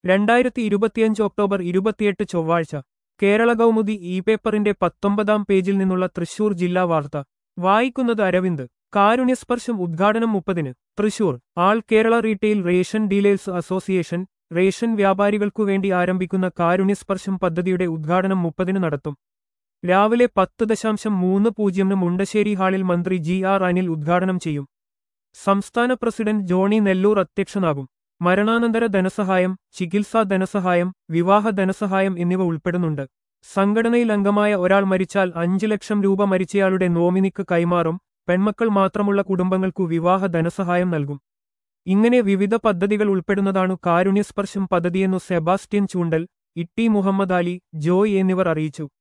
രണ്ടായിരത്തി ഇരുപത്തിയഞ്ച് ഒക്ടോബർ ഇരുപത്തിയെട്ട് ചൊവ്വാഴ്ച കേരള കൗമുദി ഇ പേപ്പറിന്റെ പത്തൊമ്പതാം പേജിൽ നിന്നുള്ള തൃശൂർ ജില്ലാ വാർത്ത വായിക്കുന്നത് അരവിന്ദ് കാരുണ്യസ്പർശം ഉദ്ഘാടനം മുപ്പതിന് Thrissur all Kerala retail ration dealers association ration വ്യാപാരികൾക്കു വേണ്ടി ആരംഭിക്കുന്ന കാരുണ്യസ്പർശം പദ്ധതിയുടെ ഉദ്ഘാടനം മുപ്പതിന് നടത്തും രാവിലെ പത്ത് ദശാംശം മൂന്ന് പൂജ്യമിന് മുണ്ടശ്ശേരി ഹാളിൽ മന്ത്രി ജി ആർ അനിൽ ഉദ്ഘാടനം ചെയ്യും സംസ്ഥാന പ്രസിഡന്റ് ജോണി നെല്ലൂർ അധ്യക്ഷനാകും മരണാനന്തര ധനസഹായം ചികിത്സാ ധനസഹായം വിവാഹ ധനസഹായം എന്നിവ ഉൾപ്പെടുന്നുണ്ട് സംഘടനയിൽ അംഗമായ ഒരാൾ മരിച്ചാൽ അഞ്ച് ലക്ഷം രൂപ മരിച്ചയാളുടെ നോമിനിക്ക് കൈമാറും പെൺമക്കൾ മാത്രമുള്ള കുടുംബങ്ങൾക്കു വിവാഹ ധനസഹായം നൽകും ഇങ്ങനെ വിവിധ പദ്ധതികൾ ഉൾപ്പെടുന്നതാണു കാരുണ്യസ്പർശം പദ്ധതിയെന്നു സെബാസ്റ്റ്യൻ ചൂണ്ടൽ ഇട്ടി മുഹമ്മദ് അലി ജോയ് എന്നിവർ അറിയിച്ചു